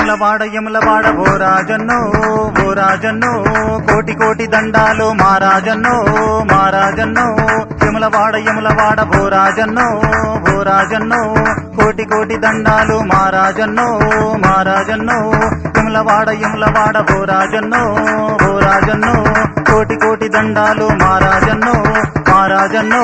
యములవాడ యములవాడ ఓ రాజన్నో ఓ రాజన్నో కోటి కోటి దండాలు మా రాజన్నో మా రాజన్నో యములవాడ యములవాడ ఓ రాజన్నో ఓ రాజన్నో కోటి కోటి దండాలు మా రాజన్నో మా రాజన్నో యములవాడ యములవాడ ఓ రాజన్నో ఓ రాజన్నో కోటి కోటి దండాలు మా రాజన్నో మా రాజన్నో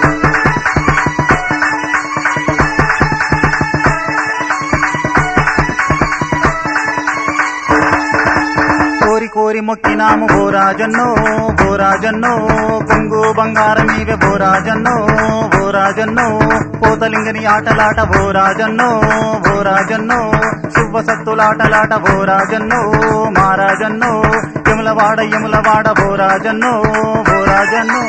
కోరి కోరి మొక్కినాము ఓ రాజన్నో ఓ రాజన్నో కొంగు బంగారం ఇవే ఓ రాజన్నో ఓ రాజన్నో పోతలింగని ఆటలాట ఓ రాజన్నో ఓ రాజన్నో శుభ సత్తులాటలాట ఓ రాజన్నో మా రాజన్నో యములవాడ యములవాడ ఓ రాజన్నో ఓ రాజన్నో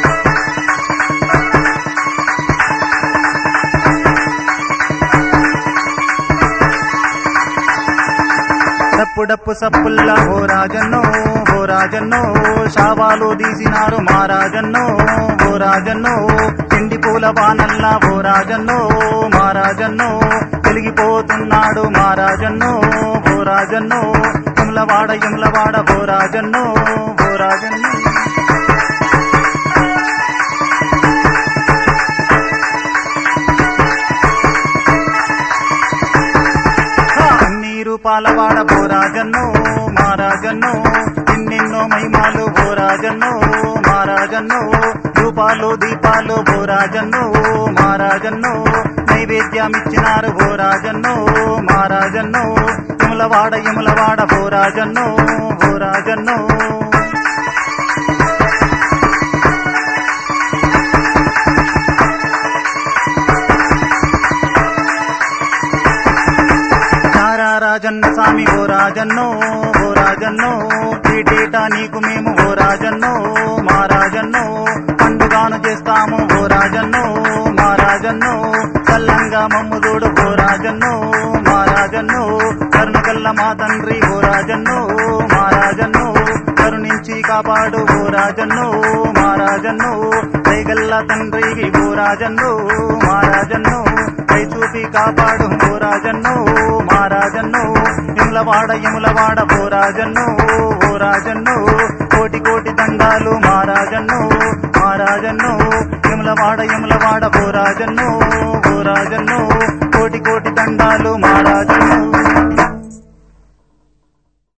డప్పు డప్పు సప్పుల్లా ఓ రాజన్నో ఓ రాజన్నో శావాలు తీసినారు మా రాజన్నో ఓ రాజన్నో పిండి పూల బానల్లా ఓ రాజన్నో మా రాజన్నో వెలిగిపోతున్నాడు మా రాజన్నో ఓ రాజన్నో యములవాడ యములవాడ ఓ రాజన్నో ఓ రాజన్నో నీరు పాలవాడ బోరాజన్నో మారాజన్నో ఎన్నెన్నో మహిమాలు బోరాజన్నో మారాజన్నో రూపాలు దీపాలు బోరాజన్నో మారాజన్నో నైవేద్యమిచ్చినారు బోరాజన్నో మారాజన్నో యములవాడ యములవాడ బోరాజన్నో బోరాజన్నో తారా రాజన్న స్వామి ఓ రాజన్నో ఓ రాజన్నో ఏటేటా నీకు మేము ఓ రాజన్నో మా రాజన్నో పండుగాను చేస్తాము ఓ రాజన్నో మా రాజన్నో చల్లంగా మమ్ముదోడు ఓ రాజన్నో మా రాజన్నో కరుణకల్ల మా తండ్రి ఓ రాజన్నో మా రాజన్నో కరుణించి కాపాడు ఓ రాజన్నో మా రాజన్నో దయగల్ల తండ్రి ఓ రాజన్నో మా రాజన్నో దయ చూపి కాపాడు ఓ రాజన్నో మా రాజన్నో యములవాడ యములవాడ ఓ రాజన్నో ఓ రాజన్నో కోటి కోటి దండాలు మా రాజన్నో మా రాజన్నో యములవాడ యములవాడ ఓ రాజన్నో ఓ రాజన్నో కోటి కోటి దండాలు మా